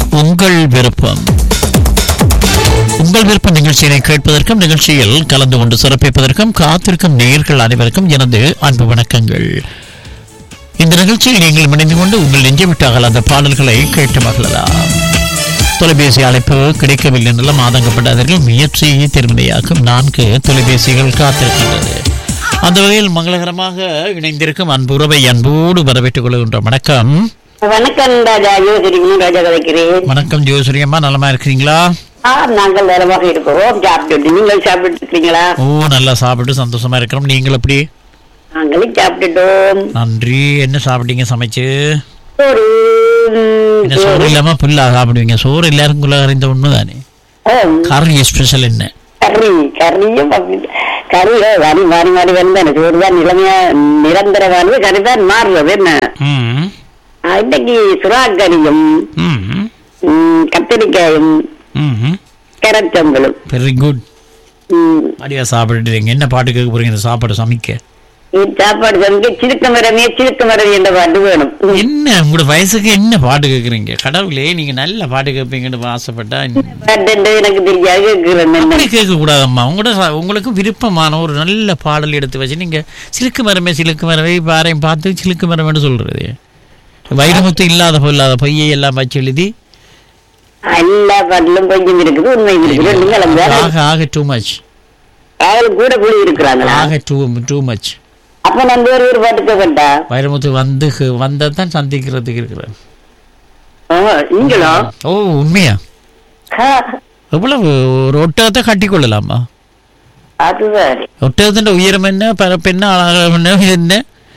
உங்கள் விருப்பம் உங்கள் விருப்ப நிகழ்ச்சியினை கேட்பதற்கும் நிகழ்ச்சியில் கலந்து கொண்டு சிறப்பிப்பதற்கும் காத்திருக்கும் நேயர்கள் அனைவருக்கும் எனது அன்பு வணக்கங்கள் இந்த நிகழ்ச்சியில் நீங்கள் இணைந்து கொண்டு உங்கள் நெஞ்சமிட்டாக அந்த பாடல்களை கேட்டு மகிழலாம் தொலைபேசி அழைப்பு கிடைக்கவில்லை என்றெல்லாம் ஆதங்கப்படாதீர்கள் முயற்சியை திருமணியாக்கும் நான்கு தொலைபேசிகள் காத்திருக்கின்றது அந்த வகையில் மங்களகரமாக இணைந்திருக்கும் அன்பு உறவை அன்போடு வரவேற்றுக் கொள்கின்ற வணக்கம் வணக்கம் ராஜா யோசிக்கிறீங்க ராஜா கதைக்கிறேன் வணக்கம் ஜோசரியம்மா நலமா இருக்கிறீங்களா ஆ நாங்கள் நலமாக இருக்கிறோம் சாப்பிட்டுட்டு நீங்கள் சாப்பிட்டு இருக்கீங்களா ஓ நல்லா சாப்பிட்டு சந்தோஷமா இருக்கிறோம் நீங்கள் எப்படி நாங்களும் சாப்பிட்டுட்டோம் நன்றி என்ன சாப்பிட்டீங்க சமைச்சு ஒரு ம், என்ன சோறு இல்லாம புல்லா சாப்பிடுவீங்க சோறு எல்லாருக்கும் அறிந்த உண்மைதானே ஆம், கறி ஸ்பெஷல் என்ன கறி கறியும் அப்படி- கறி ஓ, மாறி மாறி மாறி வந்தேன் சோறு தான் நிலைமையா நிரந்தரமானது கறி தான் மாறுறது என்ன ம் ஆ, இன்னைக்கு சுறா கறியும் ம் ம், கத்திரிக்காயும் ம் கரச்சம்பளும் வெரி குட் ம், அடியா சாப்பிட்டுட்டீங்க என்ன பாட்டு கேட்க போறீங்க இந்த சாப்பாடு சமைக்க இந்த சாப்பாடு சமைக்க சிறுக்க மரமே சிறுக்க மரம் என்ற பாட்டு வேணும் என்ன உங்களோட வயசுக்கு என்ன பாட்டு கேட்குறீங்க கடவுளே நீங்க நல்ல பாட்டு கேட்பீங்கன்னு ஆசைப்பட்டா என்ன? பாட்டு எனக்கு தெரியாது கேட்கிறேன் என்ன. அப்படி கேட்க கூடாதம்மா உங்களோட ச- உங்களுக்கு விருப்பமான ஒரு நல்ல பாடல் எடுத்து வச்சு நீங்க சிலுக்கு மரமே சிலுக்கு மரமே பாறையும் பார்த்து சிலுக்கு மரம்னு சொல்றது வைரமுத்து இல்லாத பொல்லாத பொய்யை எல்லாம் வச்சு எழுதி எல்லா பாட்டிலும் கொஞ்சம் இருக்குது உண்மை இருக்குது நீங்கள் அந்த ஆக ஆக டூ மச் அவளுக்கு கூட குழி இருக்கிறாங்களா ஆக டூ டூ மச் அப்ப நான் வேறு ஒரு பாட்டு கேட்டா வைரமுத்து வந்து வந்ததான் தான் சந்திக்கிறதுக்கு இருக்கிறார் நீங்களோ ஓ உண்மையா ஆ, எவ்வளவு ஒரு ஒட்டகத்தை கட்டி கொள்ளலாமா அதுதான் ஒட்டகத்தின் உயரம் என்ன பரப்பு என்ன அழகம் என்ன இது என்ன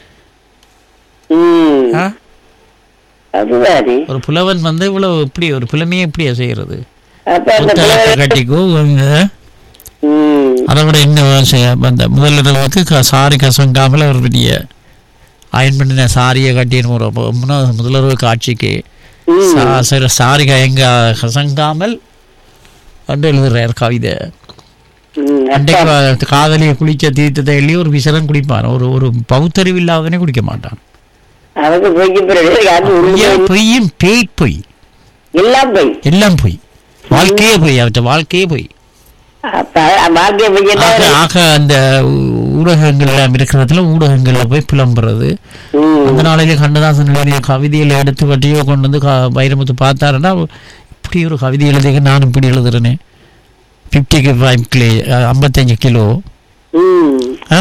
ம், ஆ? அதுதான் ஒரு புலவன் வந்து இவ்வளவு இப்படி ஒரு புலமையை இப்படியா செய்யறது அப்ப அந்த ஒட்டகத்தை பிள்ளை- கட்டிக்கோ உங்க ம், அதை விட என்ன செய்ய அந்த முதலிரவுக்கு க- சாரி கசங்காமல் ஒரு பெரிய அயன் பண்ணின சாரியை கட்டின்னு ஒரு அப்போ முன்ன- முதலிரவு காட்சிக்கு ம், சா- சரி, சாரி கயங்க கசங்காமல் என்று எழுதுறார் கவிதை ம், அன்றைக்கு வ- காதலியை குளிச்ச தீர்த்தத்தை எள்ளி ஒரு விசரம் குடிப்பான் ஒரு ஒரு பௌத்தறிவு இல்லாதவனே குடிக்க மாட்டான் அவருக்கு போய்க்கு பிறகு அது உண்மை பொய்யா- பொய்யும் பேய் பொய் எல்லாம் போய் எல்லாம் பொய் வாழ்க்கையே பொய் அவற்றை வாழ்க்கையே பொய் அப்ப பாக்கிய பையன் ஆக ஆக அந்த ஊ- ஊடகங்கள் எல்லாம் இருக்கிறதுல ஊடகங்கள்ல போய் புலம்புறது அந்த நாளையில கண்ணதாசன் எழுதிய கவிதையில எடுத்து வட்டியோ கொண்டு வந்து க- வைரமுத்து பார்த்தாருன்னா இப்படி ஒரு கவிதை எழுதிக்க நானும் இப்படி எழுதுறேனே ஃபிஃப்டிக்கு ஃபைவ் கிலோ ஐம்பத்தஞ்சு கிலோ ஆ?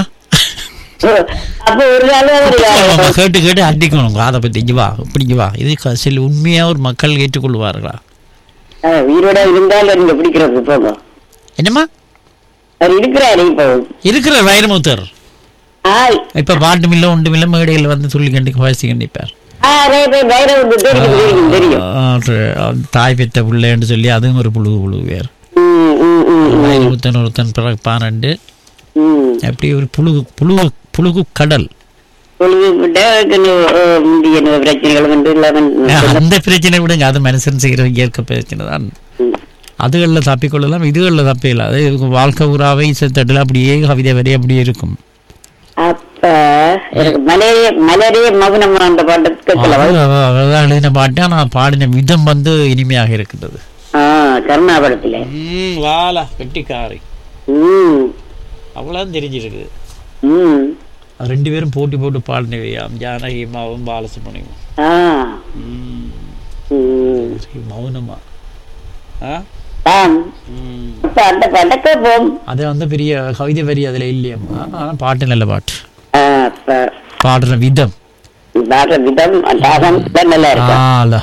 அப்ப ஒரு நாள் ஒரு நம்ம கேட்டு கேட்டு அடிக்கணும் காதை பத்தி இங்க வா இப்படி இங்க வா இது க- சில உண்மையா ஒரு மக்கள் ஏற்றுக்கொள்வார்களா ஆ, உயிரோட இருந்தாலும் நீங்க பிடிக்கிறது போங்க என்னம்மா அவர் இருக்கிறாரு இப்போ இருக்கிற வைரமுத்தர் ஆய் இப்ப பாட்டும் இல்ல ஒன்றும் இல்ல மேடையில் வந்து சொல்லி கண்டி வாசி கண்டிப்பார் ஆ ரே பைரவ தெரியும் தெரியும் தெரியும் ஆ, தாய் பெத்த பிள்ளைன்னு சொல்லி அதுவும் ஒரு புழு புழு வேறு ம், ம், ம், ம், வைரமுத்தன் ஒருத்தன் பிறப்பானண்டு ம். அப்படி ஒரு புழுகு புழுகு புழுகு கடல் பொழுது விட்டா கொஞ்சம், ஆ, முந்தைய என்ன பிரச்சனைகள் வந்து இல்லாம அந்த பிரச்சனை விடுங்க அது மனுஷன் செய்கிற இயற்கை பிரச்சனை தான் ம். அதுகளில் தப்பிக்கொள்ளலாம் இதுகளில் தப்பில்லை அது இதுக்கு வாழ்க்கை உறாவை செத்தட்டில் அப்படியே கவிதை வரை அப்படியே இருக்கும் அப்ப எனக்கு மலையே மலரே மௌனமா அந்த பாட்டு கேட்கல அதான் எழுதின பாட்டு ஆனால் பாடின விதம் வந்து இனிமையாக இருக்கின்றது ஆ கருணாபுரத்துல வாலா வெட்டிக்காரை ம் அவ்வளோதான் தெரிஞ்சிருக்குது ம் அது ரெண்டு பேரும் போட்டி போட்டு பாடினவையாம் ஜானகிமாவும் பாலசுப்ரமணியமும் ஆ ம், ம் சரி, மௌனமா ஆ ஆம் ம். அப்ப அந்த பாட்டை கேட்போம் அது வந்து பெரிய கவிதை வரி அதில் இல்லையம்மா ஆனால் பாட்டு நல்ல பாட்டு ஆ, அப்ப பாடுற விதம் பாடுற விதம் ராகம் எல்லாம் நல்லா இருக்கும் ஆலா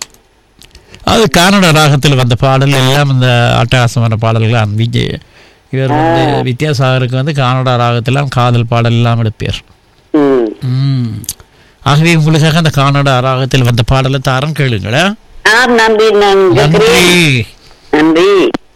அது கன்னட ராகத்தில் வந்த பாடல் எல்லாம் இந்த அட்டகாசமான பாடல்கள் விஜய் இவர் வந்து வித்யாசாகருக்கு வந்து கன்னட ராகத்தில் காதல் பாடல் எல்லாம் எடுப்பார் ம் ம். ஆகவே உங்களுக்காக அந்த கன்னட ராகத்தில் வந்த பாடலை தாரம் கேளுங்களேன் ஆம் நன்றி நான் நன்றி கேட்கிறேன் நன்றி